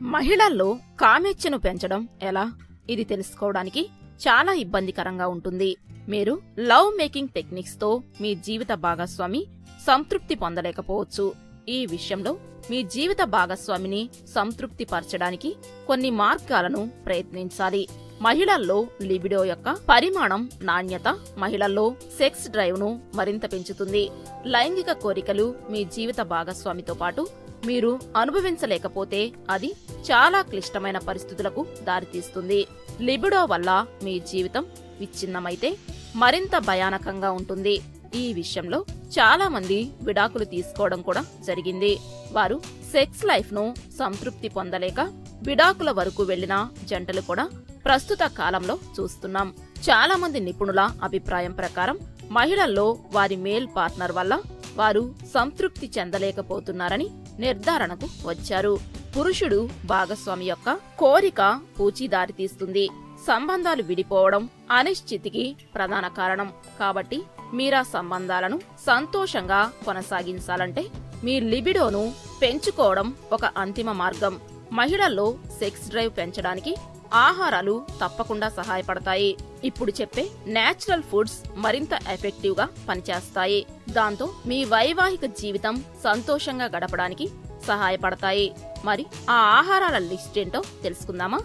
మహిళల్లో కామేచ్ఛను పెంచడం ఎలా ఇది తెలుసుకోవడానికి చాలా ఇబ్బందికరంగా ఉంటుంది మీరు లవ్ మేకింగ్ టెక్నిక్స్ తో మీ జీవిత భాగస్వామి సంతృప్తి పొందలేకపోవచ్చు ఈ విషయంలో మీ జీవిత భాగస్వామిని సంతృప్తి పరచడానికి కొన్ని మార్గాలను ప్రయత్నించాలి మహిళల్లో లిబిడో యొక్క పరిమాణం నాణ్యత మహిళల్లో సెక్స్ డ్రైవ్ ను మరింత పెంచుతుంది లైంగిక కోరికలు మీ జీవిత భాగస్వామితో పాటు మీరు అనుభవించలేకపోతే అది చాలా క్లిష్టమైన పరిస్థితులకు దారితీస్తుంది లిబిడో వల్ల మీ జీవితం విచ్ఛిన్నమైతే మరింత భయానకంగా ఉంటుంది ఈ విషయంలో చాలా మంది విడాకులు తీసుకోవడం కూడా జరిగింది వారు సెక్స్ లైఫ్ ను సంతృప్తి పొందలేక విడాకుల వరకు వెళ్లిన జంటలు కూడా ప్రస్తుత కాలంలో చూస్తున్నాం చాలా మంది నిపుణుల అభిప్రాయం ప్రకారం మహిళల్లో వారి మేల్ పార్ట్నర్ వల్ల వారు సంతృప్తి చెందలేకపోతున్నారని నిర్ధారణకు వచ్చారు పురుషుడు భాగస్వామి యొక్క కోరిక పూచి దారితీస్తుంది సంబంధాలు విడిపోవడం అనిశ్చితికి ప్రధాన కారణం కాబట్టి మీరా సంబంధాలను సంతోషంగా కొనసాగించాలంటే మీ లిబిడోను పెంచుకోవడం ఒక అంతిమ మార్గం మహిళల్లో సెక్స్ డ్రైవ్ పెంచడానికి ఆహారాలు తప్పకుండా సహాయపడతాయి ఇప్పుడు చెప్పే నేచురల్ ఫుడ్స్ మరింత ఎఫెక్టివ్ గా పనిచేస్తాయి దాంతో మీ వైవాహిక జీవితం సంతోషంగా గడపడానికి సహాయపడతాయి మరి ఆ ఆహారాల లిస్ట్ ఏంటో తెలుసుకుందామా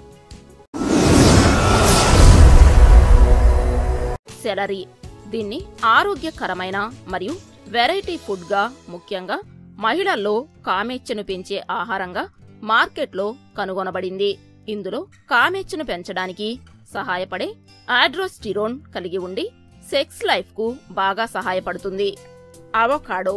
సెలరీ దీన్ని ఆరోగ్యకరమైన మరియు వెరైటీ ఫుడ్ గా ముఖ్యంగా మహిళల్లో కామేచ్ఛను పెంచే ఆహారంగా మార్కెట్లో కనుగొనబడింది ఇందులో కామేచ్ఛను పెంచడానికి సహాయపడే ఆడ్రోస్టిరోన్ కలిగి ఉండి సెక్స్ లైఫ్ కు బాగా సహాయపడుతుంది అవకాడో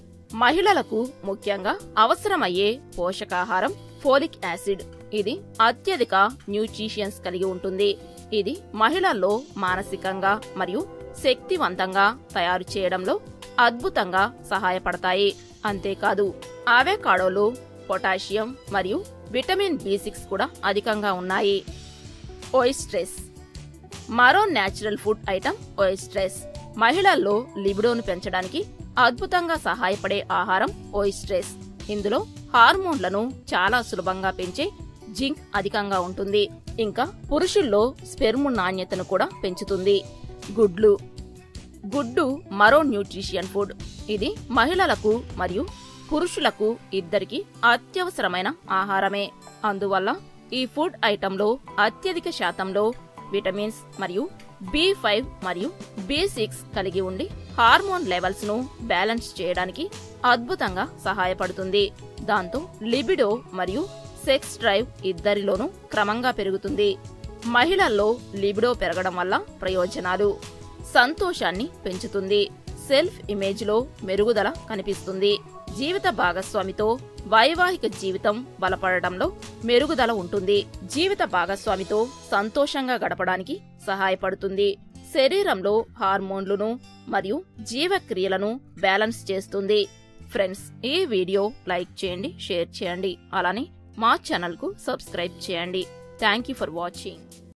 మహిళలకు ముఖ్యంగా అవసరమయ్యే పోషకాహారం ఫోలిక్ యాసిడ్ ఇది అత్యధిక న్యూట్రిషియన్స్ కలిగి ఉంటుంది ఇది మహిళల్లో మానసికంగా మరియు శక్తివంతంగా తయారు చేయడంలో అద్భుతంగా సహాయపడతాయి అంతేకాదు ఆవేకాడోలో పొటాషియం మరియు విటమిన్ బి సిక్స్ కూడా అధికంగా ఉన్నాయి ఓయిస్ట్రెస్ మరో నేచురల్ ఫుడ్ ఐటమ్ ఓయిస్ట్రెస్ మహిళల్లో లిబిడోను పెంచడానికి అద్భుతంగా సహాయపడే ఆహారం ఓయిస్ట్రెస్ ఇందులో హార్మోన్లను చాలా సులభంగా పెంచే జింక్ అధికంగా ఉంటుంది ఇంకా పురుషుల్లో స్పెర్మ్ నాణ్యతను కూడా పెంచుతుంది గుడ్లు గుడ్డు మరో న్యూట్రిషియన్ ఫుడ్ ఇది మహిళలకు మరియు పురుషులకు ఇద్దరికి అత్యవసరమైన ఆహారమే అందువల్ల ఈ ఫుడ్ ఐటంలో అత్యధిక శాతంలో విటమిన్స్ మరియు బి ఫైవ్ మరియు బి సిక్స్ కలిగి ఉండి హార్మోన్ లెవెల్స్ ను బ్యాలెన్స్ చేయడానికి అద్భుతంగా సహాయపడుతుంది దాంతో లిబిడో మరియు సెక్స్ డ్రైవ్ ఇద్దరిలోనూ క్రమంగా పెరుగుతుంది మహిళల్లో లిబిడో పెరగడం వల్ల ప్రయోజనాలు సంతోషాన్ని పెంచుతుంది సెల్ఫ్ ఇమేజ్ లో మెరుగుదల కనిపిస్తుంది జీవిత భాగస్వామితో వైవాహిక జీవితం బలపడడంలో మెరుగుదల ఉంటుంది జీవిత భాగస్వామితో సంతోషంగా గడపడానికి సహాయపడుతుంది శరీరంలో హార్మోన్లను మరియు జీవక్రియలను బ్యాలెన్స్ చేస్తుంది ఫ్రెండ్స్ ఈ వీడియో లైక్ చేయండి షేర్ చేయండి అలానే మా ఛానల్ కు సబ్స్క్రైబ్ చేయండి థ్యాంక్ యూ ఫర్ వాచింగ్